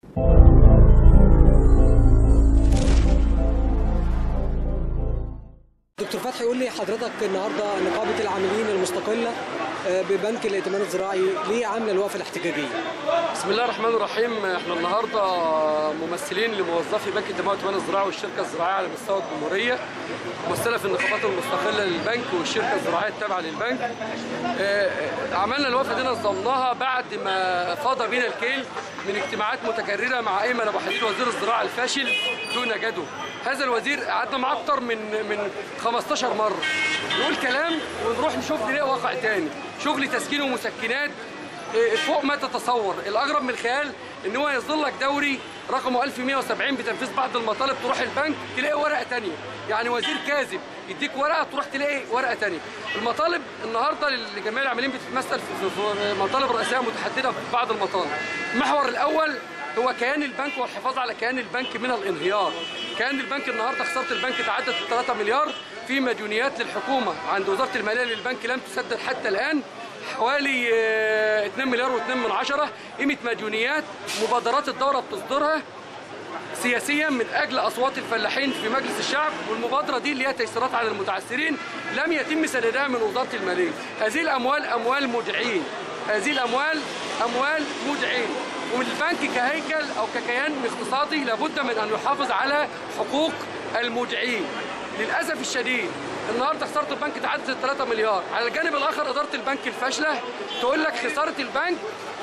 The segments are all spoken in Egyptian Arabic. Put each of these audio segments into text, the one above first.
دكتور فتحي يقول لي حضرتك النهارده نقابه العاملين المستقله آه، ببنك الائتمان الزراعي ليه عامله الوقفه الاحتجاجيه؟ بسم الله الرحمن الرحيم احنا النهارده ممثلين لموظفي بنك التنميه والائتمان الزراعي والشركه الزراعيه على مستوى الجمهوريه ممثله في النقابات المستقله للبنك والشركه الزراعيه التابعه للبنك اه، اه، عملنا الوقفه دي نظمناها بعد ما فاض بنا الكيل من اجتماعات متكرره مع ايمن ابو حديد وزير الزراعه الفاشل دون جدوى هذا الوزير قعدنا معاه اكتر من من 15 مره نقول كلام ونروح نشوف نلاقي واقع تاني شغل تسكين ومسكنات إيه، فوق ما تتصور الاغرب من الخيال ان هو يظل لك دوري رقمه 1170 بتنفيذ بعض المطالب تروح البنك تلاقي ورقه تانية يعني وزير كاذب يديك ورقه تروح تلاقي ورقه تانية المطالب النهارده لجميع العاملين بتتمثل في في- في مطالب رئيسيه متحدده في بعض المطالب المحور الاول هو كيان البنك والحفاظ على كيان البنك من الانهيار كيان البنك النهارده خساره البنك تعدت ال 3 مليار في مديونيات للحكومه عند وزاره الماليه للبنك لم تسدد حتى الان حوالي آه، 2 مليار و2 من عشرة قيمة مديونيات مبادرات الدورة بتصدرها سياسيا من اجل اصوات الفلاحين في مجلس الشعب والمبادره دي اللي هي تيسيرات على المتعثرين لم يتم سدادها من وزاره الماليه هذه الاموال اموال مودعين هذه الاموال اموال مودعين والبنك كهيكل او ككيان اقتصادي لابد من ان يحافظ على حقوق المودعين للاسف الشديد النهارده خساره البنك تعدت 3 مليار على الجانب الاخر اداره البنك الفاشله تقول لك خساره البنك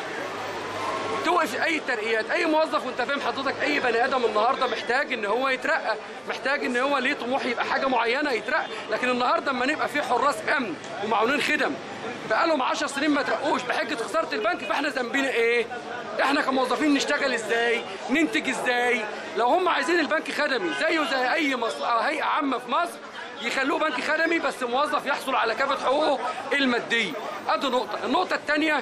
توقف اي ترقيات اي موظف وانت فاهم حضرتك اي بني ادم النهارده محتاج ان هو يترقى محتاج ان هو ليه طموح يبقى حاجه معينه يترقى لكن النهارده اما نبقى في حراس امن ومعاونين خدم بقالهم 10 سنين ما ترقوش بحجه خساره البنك فاحنا ذنبنا ايه احنا كموظفين نشتغل ازاي ننتج ازاي لو هم عايزين البنك خدمي زيه زي اي مصلحه هيئه عامه في مصر يخلوه بنك خدمي بس موظف يحصل على كافه حقوقه الماديه ادي نقطه النقطه الثانيه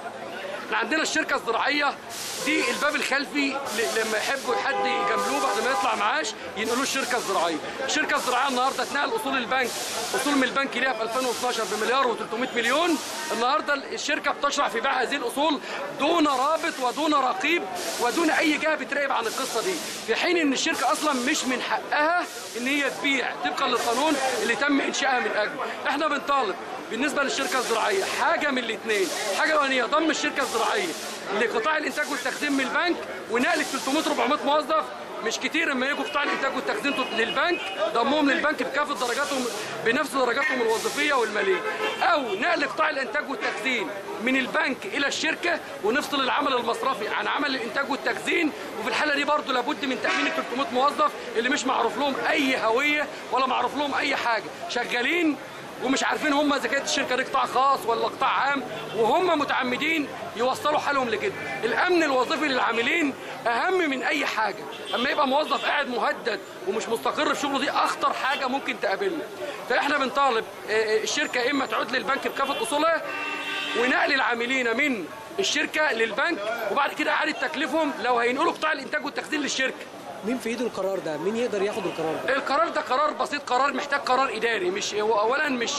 احنا عندنا الشركه الزراعيه دي الباب الخلفي ل- لما يحبوا حد يجاملوه بعد ما يطلع معاش ينقلوه الشركه الزراعيه الشركه الزراعيه النهارده اتنقل اصول البنك اصول من البنك ليها في 2012 بمليار و300 مليون النهارده الشركه بتشرع في بيع هذه الاصول دون رابط ودون رقيب ودون اي جهه بتراقب عن القصه دي في حين ان الشركه اصلا مش من حقها ان هي تبيع طبقا للقانون اللي تم انشائها من اجله احنا بنطالب بالنسبه للشركه الزراعيه حاجه من الاثنين حاجه الاولانيه ضم الشركه الزراعيه لقطاع الانتاج والتخزين من البنك ونقل 300 400 موظف مش كتير اما يجوا قطاع الانتاج والتخزين للبنك ضمهم للبنك بكافه درجاتهم بنفس درجاتهم الوظيفيه والماليه او نقل قطاع الانتاج والتخزين من البنك الى الشركه ونفصل العمل المصرفي عن عمل الانتاج والتخزين وفي الحاله دي برضه لابد من تامين ال 300 موظف اللي مش معروف لهم اي هويه ولا معروف لهم اي حاجه شغالين ومش عارفين هم اذا كانت الشركه دي قطاع خاص ولا قطاع عام وهم متعمدين يوصلوا حالهم لكده الامن الوظيفي للعاملين اهم من اي حاجه اما يبقى موظف قاعد مهدد ومش مستقر في شغله دي اخطر حاجه ممكن تقابلنا فاحنا بنطالب آه، آه، الشركه اما تعود للبنك بكافه اصولها ونقل العاملين من الشركه للبنك وبعد كده اعاده تكليفهم لو هينقلوا قطاع الانتاج والتخزين للشركه مين في ايده القرار ده؟ مين يقدر ياخد القرار ده؟ القرار ده قرار بسيط قرار محتاج قرار اداري مش هو اولا مش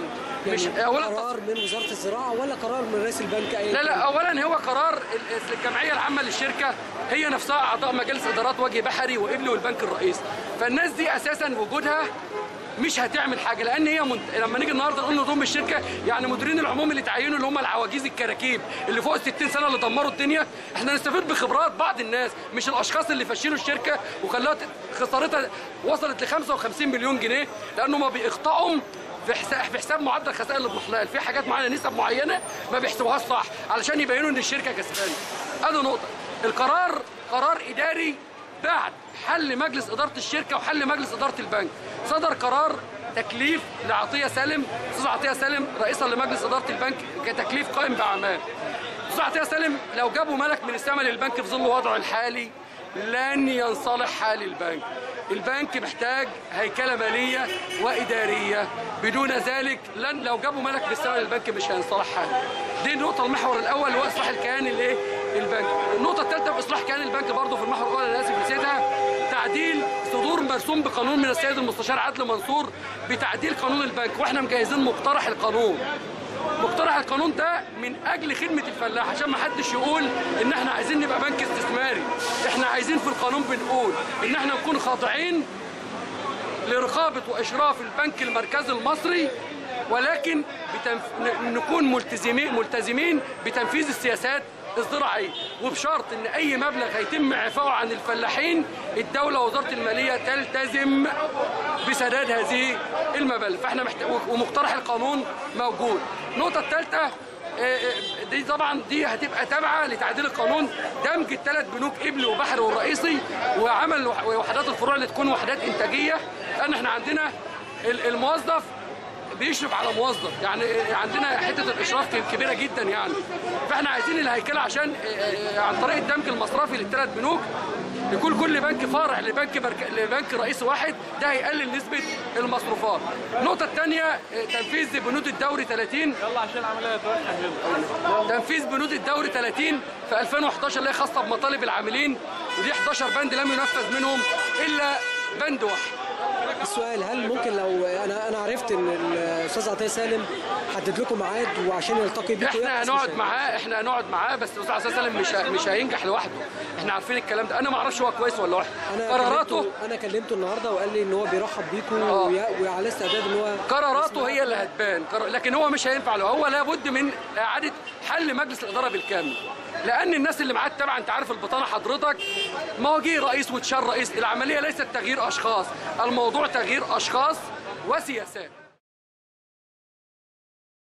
مش يعني اولا قرار من وزاره الزراعه ولا قرار من رئيس البنك اي لا لا اولا هو قرار ال- الجمعيه العامه للشركه هي نفسها اعضاء مجالس ادارات وجه بحري وقبلي والبنك الرئيسي فالناس دي اساسا وجودها مش هتعمل حاجه لان هي منت... لما نيجي النهارده نقول نضم الشركه يعني مديرين العموم اللي تعينوا اللي هم العواجيز الكراكيب اللي فوق ال 60 سنه اللي دمروا الدنيا احنا نستفيد بخبرات بعض الناس مش الاشخاص اللي فشلوا الشركه وخلوها ت- خسارتها وصلت ل 55 مليون جنيه لانه ما بيخطئوا في حساب في حساب معدل خسائر الاضمحلال في حاجات معينه نسب معينه ما بيحسبوهاش صح علشان يبينوا ان الشركه كسبانه ادي نقطه القرار قرار اداري بعد حل مجلس اداره الشركه وحل مجلس اداره البنك صدر قرار تكليف لعطيه سالم استاذ عطيه سالم رئيسا لمجلس اداره البنك كتكليف قائم باعمال استاذ عطيه سالم لو جابوا ملك من السماء للبنك في ظل وضعه الحالي لن ينصلح حال البنك البنك محتاج هيكله ماليه واداريه بدون ذلك لن لو جابوا ملك من السماء للبنك مش هينصلح حاله دي النقطه المحور الاول اللي هو اصلاح الكيان الايه البنك النقطه الثالثه في اصلاح كيان البنك برضه في المحور الاول انا اسف نسيتها تعديل صدور مرسوم بقانون من السيد المستشار عدلي منصور بتعديل قانون البنك واحنا مجهزين مقترح القانون مقترح القانون ده من اجل خدمه الفلاح عشان ما حدش يقول ان احنا عايزين نبقى بنك استثماري احنا عايزين في القانون بنقول ان احنا نكون خاضعين لرقابه واشراف البنك المركزي المصري ولكن بتنف... ن- نكون ملتزمين ملتزمين بتنفيذ السياسات الزراعيه وبشرط ان اي مبلغ هيتم اعفائه عن الفلاحين الدوله ووزاره الماليه تلتزم بسداد هذه المبالغ فاحنا محتاج ومقترح القانون موجود النقطه الثالثه دي طبعا دي هتبقى تابعه لتعديل القانون دمج الثلاث بنوك ابلي وبحر والرئيسي وعمل وح- وحدات الفروع اللي تكون وحدات انتاجيه لان احنا عندنا ال- الموظف بيشرف على موظف يعني عندنا حته الاشراف كبيره جدا يعني فاحنا عايزين الهيكله عشان عن طريق الدمج المصرفي للثلاث بنوك يكون كل بنك فرع لبنك برك... لبنك رئيس واحد ده هيقلل نسبه المصروفات. النقطه الثانيه تنفيذ بنود الدوري 30 يلا عشان العمليه تروح حاجه تنفيذ بنود الدوري 30 في 2011 اللي هي خاصه بمطالب العاملين ودي 11 بند لم ينفذ منهم الا بند واحد. السؤال هل ممكن لو انا انا عرفت ان الاستاذ عطيه سالم حدد لكم ميعاد وعشان يلتقي بيكم احنا يحدث هنقعد مشاكل. معاه احنا هنقعد معاه بس الاستاذ عبد سالم مش ه- مش هينجح لوحده احنا عارفين الكلام ده انا ما اعرفش هو كويس ولا وحش انا قراراته كلمته انا كلمته النهارده وقال لي ان هو بيرحب بيكم آه. ويا- وعلى استعداد ان هو قراراته هي اللي هتبان قرار- لكن هو مش هينفع له هو لابد من اعاده حل مجلس الاداره بالكامل لان الناس اللي معاه التبع انت عارف البطانه حضرتك ما هو جه رئيس واتشال رئيس العمليه ليست تغيير اشخاص الموضوع تغيير اشخاص وسياسات